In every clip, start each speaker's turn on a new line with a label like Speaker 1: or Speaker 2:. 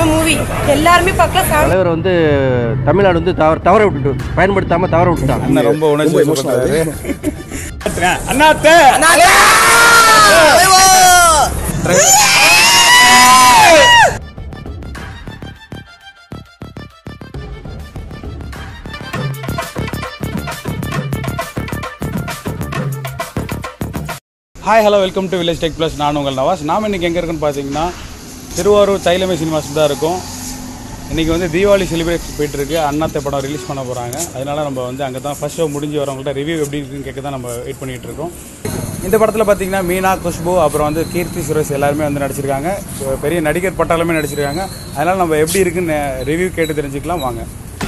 Speaker 1: Level movie எல்லாருமே பார்க்கலாம் family
Speaker 2: தலைவர் வந்து தமிழ்நாடு வந்து தவற தவற விட்டுட்டு பயன்படுத்தாம தவற விட்டுட்டாங்க
Speaker 3: அண்ணன் ரொம்ப உணர்ச்சி வசப்பட்டாரு. அண்ணாத்தே hi hello welcome to village tech plus நான் உங்கள் நவாஸ் நாம் இன்றைக்கி எங்கே இருக்குன்னு பார்த்தீங்கன்னா திருவாரூர் தைலமை சினிமாஸ் தான் இருக்கும் இன்றைக்கி வந்து தீபாவளி செலிப்ரேட் போயிட்டுருக்கு அண்ணாத்தை படம் ரிலீஸ் பண்ண போகிறாங்க அதனால நம்ம வந்து அங்கே தான் ஃபர்ஸ்ட் ஷோ முடிஞ்சு வரவங்கள்ட்ட ரிவ்யூ எப்படி இருக்குன்னு கேட்க தான் நம்ம வெயிட் பண்ணிகிட்டு இருக்கோம் இந்த படத்தில் பார்த்தீங்கன்னா மீனா குஷ்பு அப்புறம் வந்து கீர்த்தி சுரேஷ் எல்லாருமே வந்து நடிச்சிருக்காங்க இப்போ பெரிய நடிகர் பட்டாலுமே நடிச்சிருக்காங்க அதனால் நம்ம எப்படி இருக்குன்னு ரிவ்யூ கேட்டு தெரிஞ்சுக்கலாம் வாங்க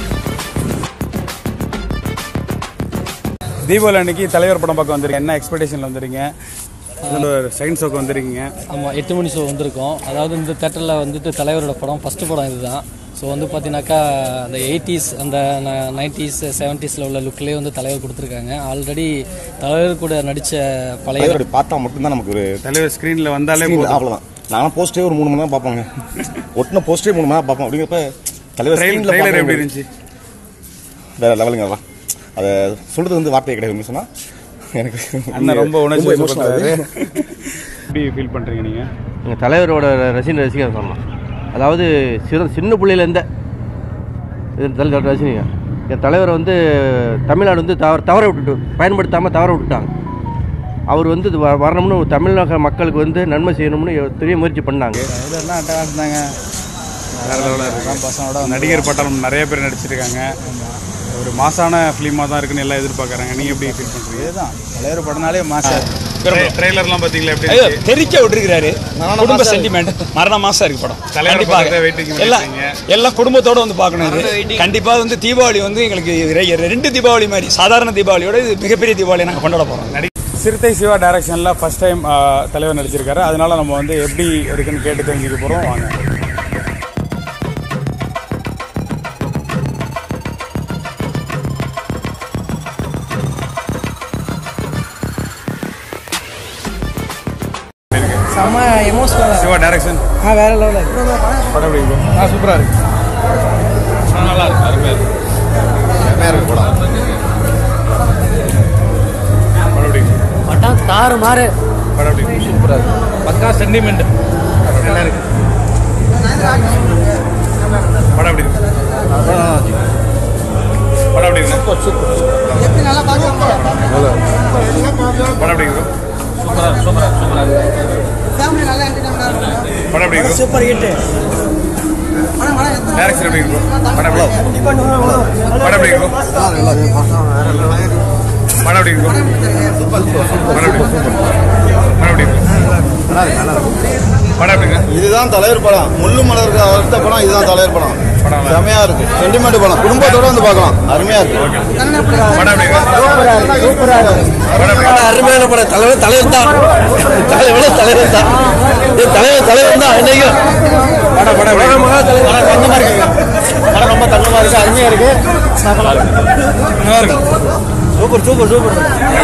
Speaker 3: தீபாவளி அன்னைக்கு தலைவர் படம் பார்க்க வந்திருக்கீங்க என்ன எக்ஸ்பெக்டேஷனில் வந்துருக்கீங்க இதில் ஒரு செகண்ட் ஷோக்கு வந்திருக்கீங்க
Speaker 4: ஆமாம் எட்டு மணி ஷோ வந்திருக்கோம் அதாவது இந்த தேட்டரில் வந்துட்டு தலைவரோட படம் ஃபஸ்ட்டு படம் இதுதான் ஸோ வந்து பார்த்தீங்கன்னாக்கா அந்த எயிட்டிஸ் அந்த நைன்டிஸ் செவன்ட்டீஸில் உள்ள லுக்லேயே வந்து தலைவர் கொடுத்துருக்காங்க ஆல்ரெடி தலைவர் கூட நடித்த பழைய
Speaker 5: தலைவர் பார்த்தா மட்டும்தான் நமக்கு ஒரு
Speaker 3: தலைவர் ஸ்க்ரீனில் வந்தாலே
Speaker 5: screen
Speaker 3: போதும்.
Speaker 5: அவ்வளோதான் நானும் போஸ்டே ஒரு மூணு மணி நேரம் பார்ப்பாங்க ஒட்டின போஸ்டே மூணு மணி நேரம் பார்ப்போம் அப்படிங்கிறப்ப தலைவர்
Speaker 3: ட்ரெயில்
Speaker 5: screenல
Speaker 3: ட்ரெய்லர் எப்படி
Speaker 5: பார்க்கும்போது
Speaker 3: இருந்துச்சு
Speaker 5: வேற லெவலுங்க அதெல்லாம் அதை சொல்றது வந்து வார்த்தை கிடையாது சொன்னா எனக்கு
Speaker 3: அண்ணன் ரொம்ப உணர்ச்சி
Speaker 5: emotional
Speaker 3: வசப்பட்டாரு.
Speaker 5: ஆகுது.
Speaker 3: எப்படி ஃபீல் பண்ணுறீங்க நீங்கள்
Speaker 2: எங்கள் தலைவரோட ரசிகன் ரசிகர் சொல்லலாம் அதாவது சிறு சின்ன பிள்ளையிலேருந்தே இது தல- ரசிகங்க என் தலைவரை வந்து தமிழ்நாடு வந்து தவற தவற விட்டுட்டு பயன்படுத்தாமல் தவற விட்டுட்டாங்க அவர் வந்து இது வ- வரணும்னு தமிழக மக்களுக்கு வந்து நன்மை செய்யணும்னு பெரிய முயற்சி பண்ணாங்க
Speaker 3: இதெல்லாம் அட்டகாசம் தாங்க வேற லெவலாக இருக்கு பசங்களோட நடிகர் பட்டாளம் நிறைய பேர் நடிச்சிருக்காங்க ஒரு மாசான ஃபிலிமாக தான் இருக்குன்னு எல்லாம் எதிர்பார்க்குறாங்க நீங்கள் எப்படி ஃபீல் பண்ணுறீங்க இதுதான் தலைவர் படம்னாலே மாசம் ட்ரெய்லர்லாம் பார்த்தீங்களா எப்படி
Speaker 6: ஐயோ
Speaker 3: இருந்துச்சு?
Speaker 6: தெரிக்க விட்டுருக்காரு குடும்ப சென்டிமெண்ட் மரண மாசம் இருக்கு படம்
Speaker 3: தலைவரை
Speaker 6: கண்டிப்பாக
Speaker 3: பார்க்க waiting
Speaker 6: எல்லாம்
Speaker 3: பண்ணிருக்கீங்க.
Speaker 6: எல்லாம் குடும்பத்தோட வந்து பார்க்கணும் இது கண்டிப்பாக வந்து தீபாவளி வந்து எங்களுக்கு ரெ- ரெண்டு தீபாவளி மாதிரி சாதாரண தீபாவளியோட இது மிகப்பெரிய தீபாவளி நாங்கள் கொண்டாட போகிறோம்
Speaker 3: நடி சிறுத்தை சிவா டைரக்ஷனில் ஃபர்ஸ்ட் டைம் தலைவர் நடிச்சிருக்காரு அதனால நம்ம வந்து எப்படி இருக்குன்னு கேட்டு தெரிஞ்சுக்க போகிறோம் வாங்க
Speaker 4: செம்ம எமோஷனலாக
Speaker 3: சிவா டைரக்ஷன்
Speaker 4: ஆ வேற லெவலில்
Speaker 3: படம் எப்படி இருக்கும் ஆ சூப்பராக இருக்கு நல்லா இருக்கு அருமையாக இருக்கு படம் எப்படி இருக்கு
Speaker 4: பட்டம் தாறு மாறு
Speaker 3: படம் எப்படி இருக்கு சூப்பராக இருக்கு
Speaker 4: பக்கா சென்டிமெண்ட்
Speaker 3: நல்லா இருக்கு படம் எப்படி இருக்கு படம் எப்படி இருக்கு படம் எப்படி இருக்கு படம் எப்படி இருக்கு
Speaker 4: சூப்பர் ஹிட்
Speaker 3: டைரக்ஷன் எப்படி இருக்கும் படம் எப்படி இருக்கும் படம் எப்படி இருக்கும் படம் எப்படி இருக்கும் படம் எப்படி இருக்கும் படம் எப்படி இருக்கும் படம் எப்படி இருக்கு
Speaker 7: இதுதான் தலைவர் படம் முள்ளு மலர் அடுத்த படம் இதுதான் தலைவர் படம்
Speaker 3: படம் நல்லா
Speaker 7: செமையா இருக்கு சென்டிமெண்ட் படம் குடும்பத்தோட வந்து பார்க்கலாம் அருமையா இருக்கு
Speaker 3: படம் எப்படி இருக்கு படம் எப்படி இருக்கு
Speaker 2: அருமையான படம் தலைவர் தலைவர் தான் தலைவர் தலைவர் தான் தலைவர் தலைவர் தான் இன்னைக்கும்
Speaker 3: படம் படம் எப்படி இருக்கு?
Speaker 2: தங்கமாக இருக்குங்க படம் ரொம்ப தங்கமாக இருக்கு அருமையாக இருக்கு
Speaker 3: நல்லா இருக்கு
Speaker 2: சூப்பர் சூப்பர் சூப்பர்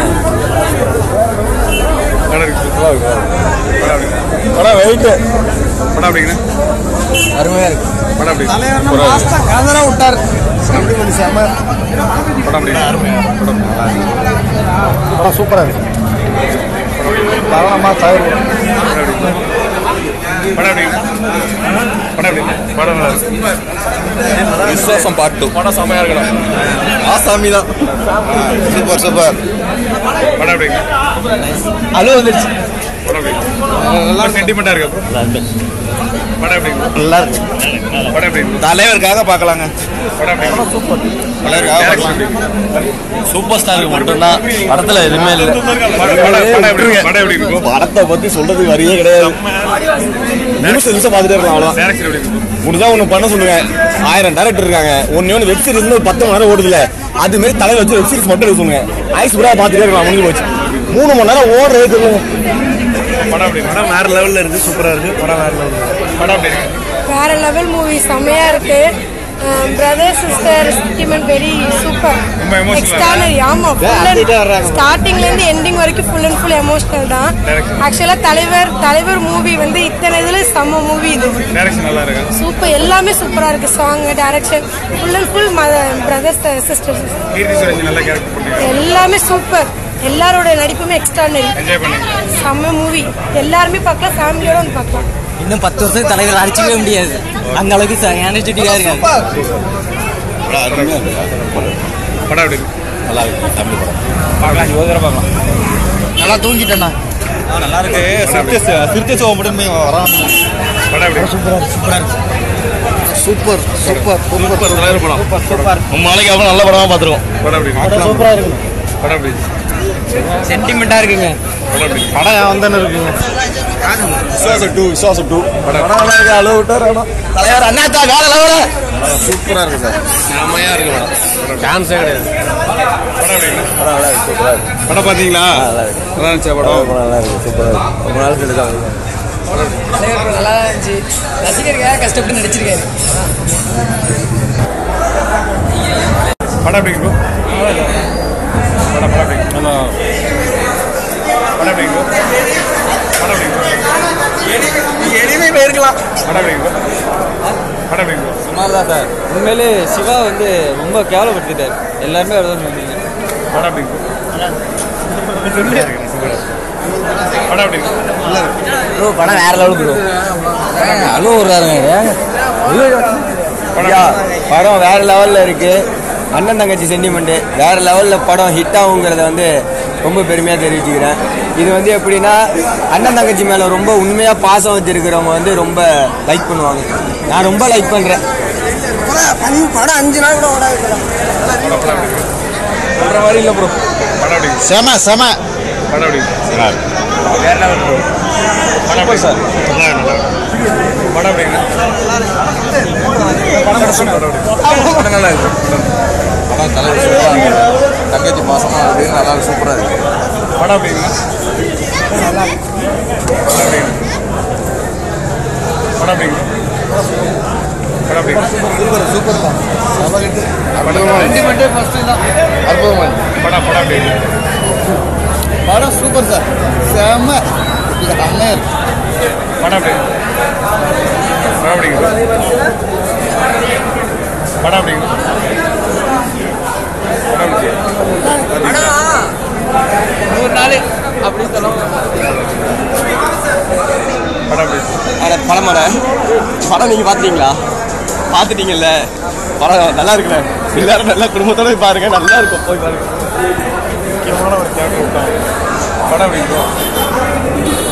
Speaker 3: படம் இருக்கு படம் எப்படி இருக்கு?
Speaker 7: படம் வெயிட்
Speaker 3: படம் எப்படி இருக்கு?
Speaker 2: அருமையாக இருக்கு
Speaker 3: படம் எப்படி இருக்கு?
Speaker 7: கதரா விட்டார் சென்டிமெண்ட் செம
Speaker 3: படம் எப்படி இருக்கு? படம் நல்லா இருக்கு.
Speaker 7: படம் சூப்பரா இருக்கு பரணமா தலைவர்
Speaker 3: படம் எப்படி இருக்கு? படம் எப்படி இருக்கு? படம் எப்படி இருக்கு? படம் நல்லா இருக்கு
Speaker 7: விசுவாசம் பாட்டு படம் செமையா இருக்கணும் ஆசாமி தான் சூப்பர் சூப்பர்
Speaker 3: படம் எப்படி இருக்கு?
Speaker 2: அழுவ வந்துருச்சு
Speaker 3: படம் எப்படி இருக்கு? நல்லா சென்டிமெண்டா இருக்கு படம் எப்படி இருக்கு?
Speaker 2: நல்லா இருக்கு
Speaker 3: படம் எப்படி இருக்கு?
Speaker 7: தலைவருக்காக பார்க்கலாங்க
Speaker 3: படம் எப்படி இருக்கு?
Speaker 7: தலைவருக்காக
Speaker 3: Direction எப்படி இருக்கு?
Speaker 2: சூப்பர் ஸ்டாருக்கு மட்டும்தான் படத்தில் எதுவுமே இல்லை
Speaker 3: படம் படம் படம் எப்படி இருக்கு? படம் எப்படி இருக்கும்
Speaker 5: படத்தை பத்தி சொல்றதுக்கு வரியே கிடையாது நிமிஷம் நிமிஷம் பார்த்துட்டே இருக்கலாம் அவ்வளோதான்
Speaker 3: டேரக்ஷன் எப்படி இருக்கும்
Speaker 5: முடிஞ்சா ஒன்று பண்ண சொல்லுங்க ஆயிரம் டேரக்டர் இருக்காங்க ஒன்று ஒன்று வெப் சீரிஸ் ஒரு பத்து மணி நேரம் ஓடுதுல அது மாதிரி தலை வச்சு வெப் சீரிஸ் மட்டும் எடுக்க சொல்லுங்க ஐஸ் கூட பார்த்துட்டே இருக்கலாம் முடிஞ்சு போச்சு மூணு மணி நேரம் ஓடுறது சொல்லுங்க
Speaker 3: படம் எப்படி இருக்கு?
Speaker 2: படம் வேற லெவலில் இருக்கு சூப்பராக இருக்கு படம் வேற லெவலில்
Speaker 3: படம் எப்படி இருக்கு?
Speaker 1: வேற லெவல் மூவி செம்மையா இருக்கு brother sister sentiment very super
Speaker 3: ரொம்ப emotional ஆ
Speaker 1: எக்ஸ்ட்ரானரி ஆமா ஸ்டார்டிங்ல இருந்து எண்டிங் வரைக்கும் ஃபுல் அண்ட் ஃபுல் எமோஷனல் தான்
Speaker 3: Direction.
Speaker 1: ஆக்சுவலா தலைவர் தலைவர் மூவி வந்து இத்தனை இதுல செம்ம மூவி இது
Speaker 3: டேரக்ஷன் நல்லா இருக்கு
Speaker 1: சூப்பர் எல்லாமே சூப்பரா இருக்கு song direction full and full brothers sisters
Speaker 3: Keerthy Suresh நல்ல கேரக்டர் பண்ணிருக்காங்க
Speaker 1: எல்லாமே சூப்பர் எல்லாரோட நடிப்புமே எக்ஸ்ட்ரானரி
Speaker 3: என்ஜாய் பண்ணீங்க
Speaker 1: செம்ம மூவி எல்லாருமே பார்க்கலாம் ஃபேமிலியோட வந்து பார்க்கலாம்
Speaker 4: இன்னும் பத்து வருஷம் தலைவர் அடிச்சிக்கவே முடியாது அந்த அளவுக்கு எனர்ஜெட்டிக்காக இருக்காரு
Speaker 3: படம் எப்படி இருக்கு
Speaker 5: நல்லா இருக்கு தமிழ் படம்
Speaker 3: பார்க்கலாம் யோகர பார்க்கலாம்
Speaker 4: நல்லா தூங்கிட்டேண்ணா
Speaker 5: நல்லா இருக்கு சிறுத்தை சிறுத்தை சோகம் மட்டும் வரான்
Speaker 3: படம் எப்படி சூப்பரா
Speaker 2: சூப்பர் சூப்பர்
Speaker 5: சூப்பர் தலைவர் படம் ரொம்ப நாளைக்கு அப்புறம் நல்ல படமா பார்த்துருக்கோம்
Speaker 3: படம் எப்படி இருக்கு
Speaker 4: சூப்பராக இருக்கு
Speaker 3: படம் எப்படி இருக்கு?
Speaker 4: சென்டிமெண்ட்டாக இருக்குங்க
Speaker 3: படம் எப்படி இருக்கு?
Speaker 5: படம் வந்தானே இருக்குங்க விசுவாசம் டூ விசுவாசம் டூ படம் நல்லா இருக்கு அளவு விட்டார் தலைவர் அண்ணாத்தா வேற லெவல சூப்பரா இருக்கு சார் செம்மையா இருக்கு படம் சான்ஸே கிடையாது
Speaker 3: படம் எப்படி இருக்கு?
Speaker 5: படம் நல்லா இருக்கு சூப்பரா இருக்கு
Speaker 3: படம் பாத்தீங்களா
Speaker 5: நல்லா இருக்கு
Speaker 3: நல்லா இருந்துச்சா படம்
Speaker 5: படம் நல்லா இருக்கு சூப்பரா இருக்கு ரொம்ப நாள் கழிச்சு
Speaker 4: தலைவர் நல்லா இருந்துச்சு ரசிகருக்காக கஷ்டப்பட்டு நடிச்சிருக்காரு
Speaker 3: படம் எப்படி இருக்கு படம் படம் எப்படி இருக்கு? படம் எப்படி இருக்கு? படம் எப்படி இருக்கு?
Speaker 5: எனிமே போயிருக்கலாம்
Speaker 3: படம் எப்படி இருக்கு? படம் எப்படி இருக்கு?
Speaker 4: சுமார் தான் சார் உண்மையிலே சிவா வந்து ரொம்ப கேவலப்படுத்திட்டார் எல்லாருமே அவ்வளோதான் சொன்னீங்க
Speaker 3: படம் எப்படி இருக்கு? படம் எப்படி இருக்கு?
Speaker 4: ப்ரோ படம் வேற லெவலுக்கு ப்ரோ அழுவ விடுறாருங்க
Speaker 3: படம்
Speaker 4: படம் வேற லெவலில் இருக்கு அண்ணன் தங்கச்சி சென்டிமெண்ட்டு வேற லெவலில் படம் ஹிட் ஆகுங்கிறத வந்து ரொம்ப பெருமையாக தெரிவிச்சுக்கிறேன் இது வந்து எப்படின்னா அண்ணன் தங்கச்சி மேலே ரொம்ப உண்மையாக பாசம் வச்சிருக்கிறவங்க வந்து ரொம்ப லைக் பண்ணுவாங்க நான் ரொம்ப லைக் பண்ணுறேன் படம் அஞ்சு நாள் கூட ஓடாது சொல்கிற மாதிரி இல்லை ப்ரோ
Speaker 3: படம் எப்படி இருக்கு?
Speaker 5: செம செம
Speaker 3: படம் எப்படி இருக்கு?
Speaker 4: வேற லெவல் ப்ரோ
Speaker 3: படம் எப்படி சார் நல்லா இருக்கு, நல்லா இருக்கு. படம் எப்படி இருக்கு? படம் எப்படி இருக்கு?
Speaker 5: படம் நல்லா இருக்கு படம் தலைவர் சூப்பராக இருக்கு தங்கச்சி மாசமா இருக்கு நல்லா சூப்பராக இருக்கு
Speaker 3: படம் எப்படி இருக்கு? படம் எப்படி இருக்கு? படம் எப்படி இருக்கு? படம் எப்படி இருக்கு?
Speaker 5: சூப்பர் சூப்பர் தான்
Speaker 3: படம்
Speaker 4: சென்டிமெண்ட்டே ஃபஸ்ட்டு தான்
Speaker 5: அற்புதமாக இருக்கு
Speaker 3: படம் படம் எப்படி இருக்கு?
Speaker 5: படம் சூப்பர் சார் செம்ம இது அண்ணன்
Speaker 3: படம் எப்படி இருக்கு? படம் எப்படி இருக்கு? படம் எப்படி இருக்கு? படம் எப்படி இருக்கு?
Speaker 4: நூறு நாள் அப்படி சொல்லுவாங்க
Speaker 3: படம் எப்படி இருக்கு?
Speaker 5: அட படமாட படம் நீங்கள் பார்த்துட்டீங்களா பார்த்துட்டீங்கல்ல படம் நல்லா இருக்குல்ல எல்லாரும் நல்லா குடும்பத்தோட போய் பாருங்க நல்லா இருக்கும் போய் பாருங்க
Speaker 3: முக்கியமான ஒரு கேரக்டர் விட்டாங்க படம் எப்படி இருக்கும்